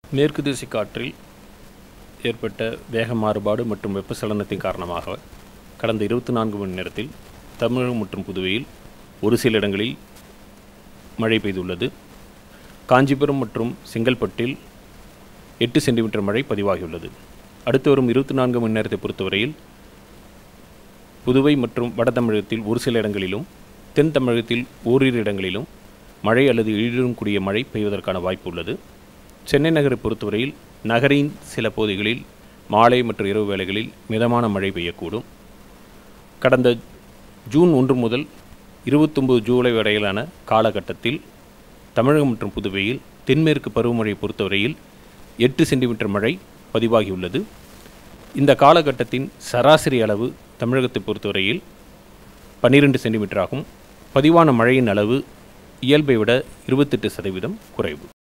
மேற்கு திசை காற்றில் ஏற்பட்ட வேக மாறுபாடு மற்றும் வெப்பச்சலனத்தின் காரணமாக கடந்த இருபத்தி நான்கு மணி நேரத்தில் தமிழகம் மற்றும் புதுவையில் ஒரு சில இடங்களில் மழை பெய்துள்ளது காஞ்சிபுரம் மற்றும் செங்கல்பட்டில் எட்டு சென்டிமீட்டர் மழை பதிவாகியுள்ளது அடுத்து வரும் இருபத்தி நான்கு மணி நேரத்தை பொறுத்தவரையில் புதுவை மற்றும் வட தமிழகத்தில் ஒரு சில இடங்களிலும் தென் தமிழகத்தில் ஓரிரு இடங்களிலும் மழை அல்லது இடியுடன் கூடிய மழை பெய்வதற்கான வாய்ப்பு உள்ளது சென்னை நகரை பொறுத்தவரையில் நகரின் சில பகுதிகளில் மாலை மற்றும் இரவு வேளைகளில் மிதமான மழை பெய்யக்கூடும் கடந்த ஜூன் ஒன்று முதல் இருபத்தொம்பது ஜூலை வரையிலான காலகட்டத்தில் தமிழகம் மற்றும் புதுவையில் தென்மேற்கு பருவமழையை பொறுத்தவரையில் எட்டு சென்டிமீட்டர் மழை பதிவாகியுள்ளது இந்த காலகட்டத்தின் சராசரி அளவு தமிழகத்தை பொறுத்தவரையில் பன்னிரெண்டு சென்டிமீட்டர் ஆகும் பதிவான மழையின் அளவு இயல்பை விட இருபத்தெட்டு சதவீதம் குறைவு